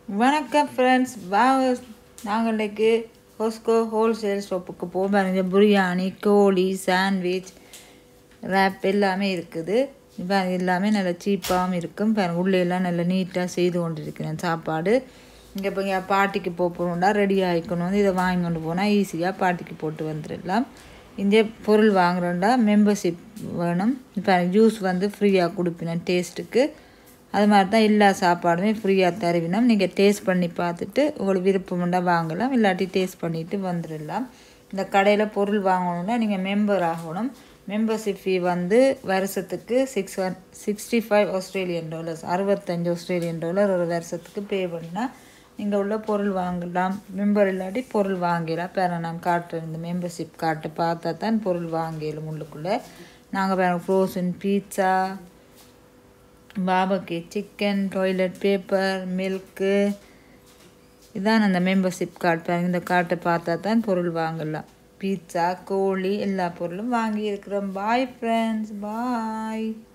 வணக்கம் ஃப்ரெண்ட்ஸ் வாங்க நாங்கள் இன்றைக்கு ஹோஸ்கோ ஹோல்சேல் ஷாப்புக்கு போக பாருங்க பிரியாணி கோழி சாண்ட்விச் ரேப் எல்லாமே இருக்குது இப்போ எல்லாமே நல்ல சீப்பாகவும் இருக்கும் பாருங்க உள்ளே எல்லாம் நல்ல நீட்டாக செய்து கொண்டு இருக்கிறேன் சாப்பாடு இங்கே இப்போ இங்கே பார்ட்டிக்கு போக போகணுன்னா ரெடி ஆகிக்கணும் வந்து இதை வாங்கி கொண்டு போனால் ஈஸியாக பார்ட்டிக்கு போட்டு வந்துடலாம் இந்த பொருள் வாங்குறோண்டா மெம்பர்ஷிப் வேணும் இப்போ ஜூஸ் வந்து ஃப்ரீயாக கொடுப்பினேன் டேஸ்ட்டுக்கு அது மாதிரி தான் எல்லா சாப்பாடுமே ஃப்ரீயாக தருவினோம் நீங்கள் டேஸ்ட் பண்ணி பார்த்துட்டு உங்களுக்கு விருப்பமுண்டா வாங்கலாம் இல்லாட்டி டேஸ்ட் பண்ணிவிட்டு வந்துடலாம் இந்த கடையில் பொருள் வாங்கணுன்னா நீங்கள் மெம்பர் ஆகணும் மெம்பர்ஷிப் ஃபீ வந்து வருஷத்துக்கு six one sixty five Australian dollars அறுபத்தஞ்சு ஆஸ்திரேலியன் டாலர் ஒரு வருஷத்துக்கு பே பண்ணால் நீங்கள் உள்ள பொருள் வாங்கலாம் மெம்பர் இல்லாட்டி பொருள் வாங்கிடலாம் பேர நான் காட்டுறேன் இந்த மெம்பர்ஷிப் கார்ட்டை பார்த்தா தான் பொருள் வாங்கிடலாம் உள்ளுக்குள்ளே நாங்கள் வேறு ஃப்ரோசன் பீட்சா பாபக்கு சிக்கன் டாய்லெட் பேப்பர் மில்க்கு இதான் அந்த மெம்பர்ஷிப் கார்டு பாருங்க இந்த கார்ட்டை பார்த்தா தான் பொருள் வாங்கலாம் பீட்சா கோழி எல்லா பொருளும் வாங்கி இருக்கிறோம் பாய் ஃப்ரெண்ட்ஸ் பாய்